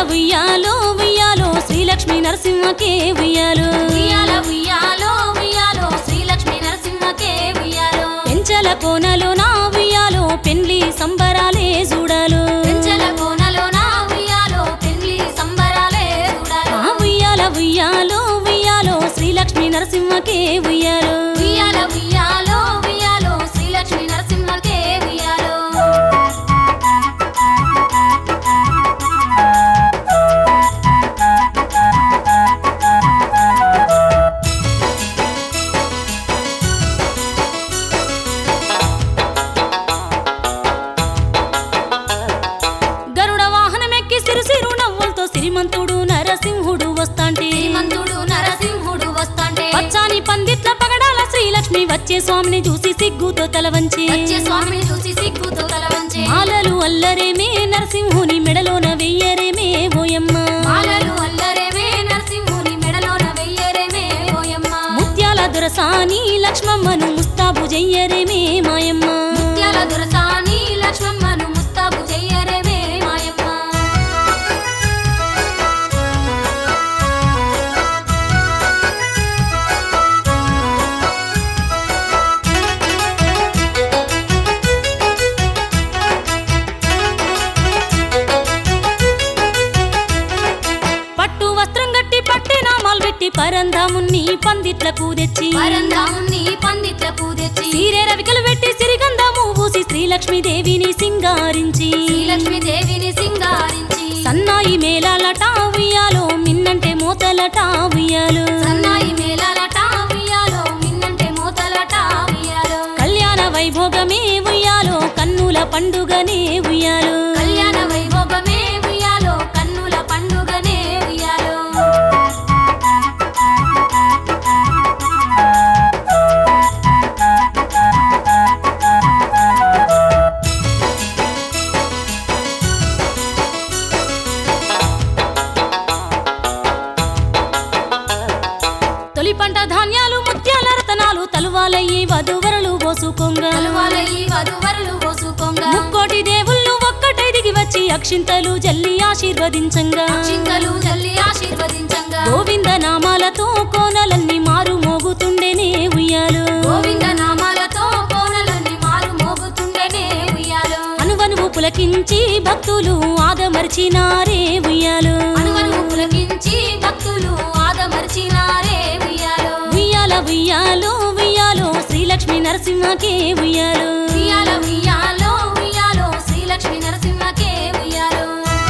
ఉయ్యాలో ఉయ్యాలో శ్రీలక్ష్మి నరసింహకే ఉయ్యాలో ఉయ్యాల ఉయ్యాలో ఉయ్యాలో శ్రీలక్ష్మి నరసింహకే ఉయ్యాలో పెంచల కోనలో నా ఉయ్యాలో పెండ్లి సంబరాలే చూడాలో పెంచల కోనలో నా ఉయ్యాలో పెళ్లి సంబరాలే చూడాలో ఆ ఉయ్యాల ఉయ్యాలో ఉయ్యాలో శ్రీలక్ష్మి నరసింహకే ఉయ్యాలో ఉయ్యాల ఉయ్యాలో ఉయ్యాలో శ్రీలక్ష్మి నరసింహకే ఉయ్యాలో గరుడ వాహనమెక్కి సిరుసిరు నవ్వులతో సిరిమంతుడు నరసింహుడు వస్తాంటే శ్రీమంతుడు నరసింహుడు వస్తాంటే పచ్చాని పందిట్ల పగడాల శ్రీలక్ష్మి వచ్చే స్వామిని చూసి సిగ్గుతో తల వంచి వచ్చే స్వామిని చూసి సిగ్గుతో తల వంచే మాలలు అల్లరేమే నరసింహుని మెడలోన వెయ్యరేమే ఓయమ్మ మాలలు అల్లరేమే నరసింహుని మెడలోన వెయ్యరేమే ఓయమ్మ ముత్యాల దొరసాని లక్ష్మమ్మను ముస్తాబు చెయ్యరేమే మాయమ్మ ముత్యాల దొరసాని లక్ష్మమ్మను ముస్తాబు చెయ్యరేమే మాయమ్మ పట్టు వస్త్రం గట్టి పట్టి నామాలు పెట్టి పరంధాముని పందిట్లకు తెచ్చి పరంధాముని పందిట్లకు తెచ్చి సీరే రవికలు పెట్టి సిరిగంధము పూసి శ్రీలక్ష్మీదేవిని సింగారించి శ్రీలక్ష్మి దేవిని సింగారించి సన్నాయి మేళాలట ఉయ్యాలో మిన్నంటే మోతలట ఉయ్యాలో సన్నాయి మేళాలట ఉయ్యాలో మిన్నంటే మోతలట ఉయ్యాలో కళ్యాణ వైభోగమే ఉయ్యాలో కన్నుల పండుగనే ఉయ్యాలో కళ్యాణ వైభోగమే ఉయ్యాలో కన్నుల పండుగనే ఉయ్యాలో తొలి పంట ధాన్యాలు ముత్యాల రతనాలు తలువాలయ్యి వధువరలు పోసుకోంగ కలువాల ఈ వధువరులు పోసుకోంగా ముక్కోటి దేవుళ్ళు ఒక్కటై దిగి వచ్చి అక్షింతలు జల్లి ఆశీర్వదించంగా చింతలు జల్లి ఆశీర్వదించంగా గోవింద నామాలతో కోనలన్నీ మారు మోగుతుండేనే ఉయ్యాలు గోవింద నామాలతో కోనలన్నీ మారు మోగుతుండేనే ఉయ్యాలో అనువనువు పులకించి భక్తులు ఆదమర్చినారే ఉయ్యాలు అనువను పులకించి భక్తులు ఆదమర్చినారే ఉయ్యాలో ఉయ్యాల ఉయ్యాలో ఉయ్యాలో శ్రీలక్ష్మి నరసింహకే ఉయ్యాలు ఉయ్యాల ఉయ్యాలో ఉయ్యాలో శ్రీలక్ష్మి నరసింహకే ఉయ్యాలో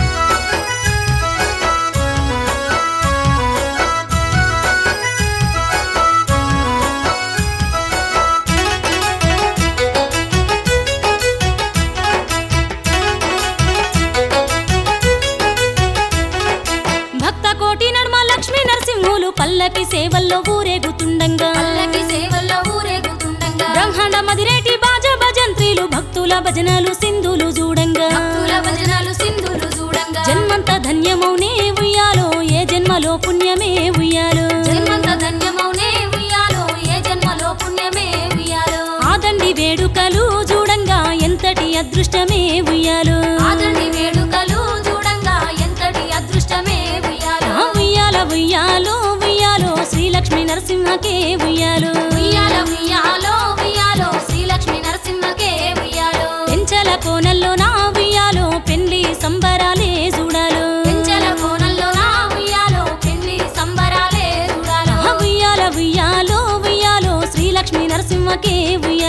భక్త కోటి నడుమ లక్ష్మీ నరసింహులు పల్లకి సేవల్లో ఊరేగుతుండంగా పల్లకి సేవల్లో ఊరేగుతుండగా బ్రహ్మాండ మదిరేటి బాజ భజంత్రీలు భక్తుల భజనలు సింధులు చూడంగా భక్తుల భజనలు సింధులు చూడంగా జన్మంత ధన్యమౌనే ఉయ్యాలో ఏ జన్మలో పుణ్యమే ఉయ్యాలో జన్మంత ధన్యమౌనే ఉయ్యాలో ఏ జన్మలో పుణ్యమే ఉయ్యాలో ఆదండి వేడుకలు చూడంగా ఎంతటి అదృష్టమే ఉయ్యాలో ఆదండి వేడుకలు చూడంగా ఎంతటి అదృష్టమే ఉయ్యాలో ఆ ఉయ్యాల ఉయ్యాలో ఉయ్యాలో శ్రీలక్ష్మి నరసింహకే ఉయ్యాలో ఉయ్యాల ఉయ్యాలో ఉయ్యాలో శ్రీలక్ష్మి నరసింహకే ఉయ్యాలో పెంచల కోనల్లో నా ఉయ్యాలో పెండ్లి సంబరాలే చూడాలో పెంచల కోణంలో నా ఉయ్యాలో పెళ్లి సంబరాలే చూడాలో ఆ ఉయ్యాల ఉయ్యాలో ఉయ్యాలో శ్రీలక్ష్మి నరసింహకే ఉయ్యాలో